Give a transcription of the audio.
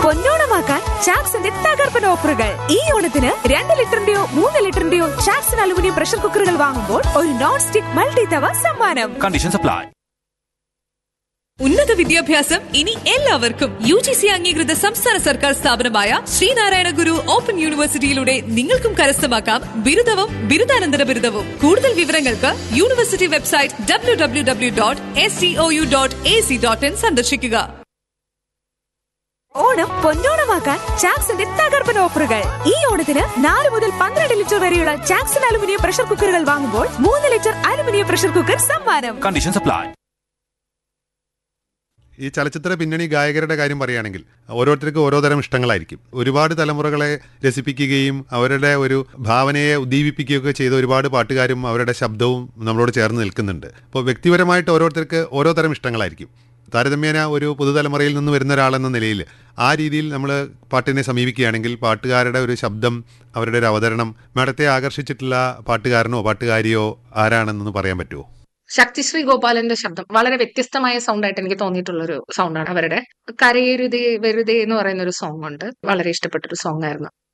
പൊന്നോണമാക്കാൻ ചാക്സിന്റെ തകർപ്പൻ ഓഫറുകൾ ഈ ഓണത്തിന് രണ്ട് ലിറ്ററിന്റെയോ മൂന്ന് ലിറ്ററിന്റെയോ ചാക്സൺ അലുമിനിയം പ്രഷർ കുക്കറുകൾ വാങ്ങുമ്പോൾ ഒരു നോൺ സ്റ്റിക് മൾട്ടി തവ സമ്മാനം കണ്ടീഷൻസ് അപ്ലൈ ഉന്നത വിദ്യാഭ്യാസം ഇനി എല്ലാവർക്കും യു ജി സി അംഗീകൃത സംസ്ഥാന സർക്കാർ സ്ഥാപനമായ ശ്രീനാരായണ ഗുരു ഓപ്പൺ യൂണിവേഴ്സിറ്റിയിലൂടെ നിങ്ങൾക്കും കരസ്ഥമാക്കാം ബിരുദവും ബിരുദാനന്തര ബിരുദവും കൂടുതൽ വിവരങ്ങൾക്ക് university website W W W dot S T O U dot A C dot in സന്ദർശിക്കുക ഓണം പൊന്നോണമാക്കാൻ ചാക്സിന്റെ തകർപ്പൻ ഓഫറുകൾ ഈ ഓണത്തിന് നാല് മുതൽ പന്ത്രണ്ട് ലിറ്റർ വരെയുള്ള ചാക്സൺ അലുമിനിയം പ്രഷർ കുക്കറുകൾ വാങ്ങുമ്പോൾ മൂന്ന് ലിറ്റർ അലുമിനിയം പ്രഷർ കുക്കർ സമ്മാനം കണ്ടീഷൻസ് അപ്ലൈ ഈ ചലച്ചിത്ര പിന്നണി ഗായകരുടെ കാര്യം പറയുകയാണെങ്കിൽ ഓരോരുത്തർക്കും ഓരോ തരം ഇഷ്ടങ്ങളായിരിക്കും ഒരുപാട് തലമുറകളെ രസിപ്പിക്കുകയും അവരുടെ ഒരു ഭാവനയെ ഉദ്ദീപിപ്പിക്കുകയൊക്കെ ചെയ്ത ഒരുപാട് പാട്ടുകാരും അവരുടെ ശബ്ദവും നമ്മളോട് ചേർന്ന് നിൽക്കുന്നുണ്ട് അപ്പോൾ വ്യക്തിപരമായിട്ട് ഓരോരുത്തർക്ക് ഓരോ തരം ഇഷ്ടങ്ങളായിരിക്കും താരതമ്യേന ഒരു പുതുതലമുറയിൽ നിന്ന് വരുന്ന ഒരാളെന്ന നിലയിൽ ആ രീതിയിൽ നമ്മൾ പാട്ടിനെ സമീപിക്കുകയാണെങ്കിൽ പാട്ടുകാരുടെ ഒരു ശബ്ദം അവരുടെ ഒരു അവതരണം മാഡത്തെ ആകർഷിച്ചിട്ടുള്ള പാട്ടുകാരനോ പാട്ടുകാരിയോ ആരാണെന്നൊന്ന് പറയാൻ പറ്റുമോ ശക്തിശ്രീ ഗോപാലന്റെ ശബ്ദം വളരെ വ്യത്യസ്തമായ സൗണ്ട് ആയിട്ട് എനിക്ക് തോന്നിയിട്ടുള്ള ഒരു സൗണ്ടാണ് അവരുടെ കരയരുതേ വെറുതെ എന്ന് പറയുന്ന ഒരു സോങ് ഉണ്ട് വളരെ ഇഷ്ടപ്പെട്ട ഒരു സോങ് ആയിരുന്നു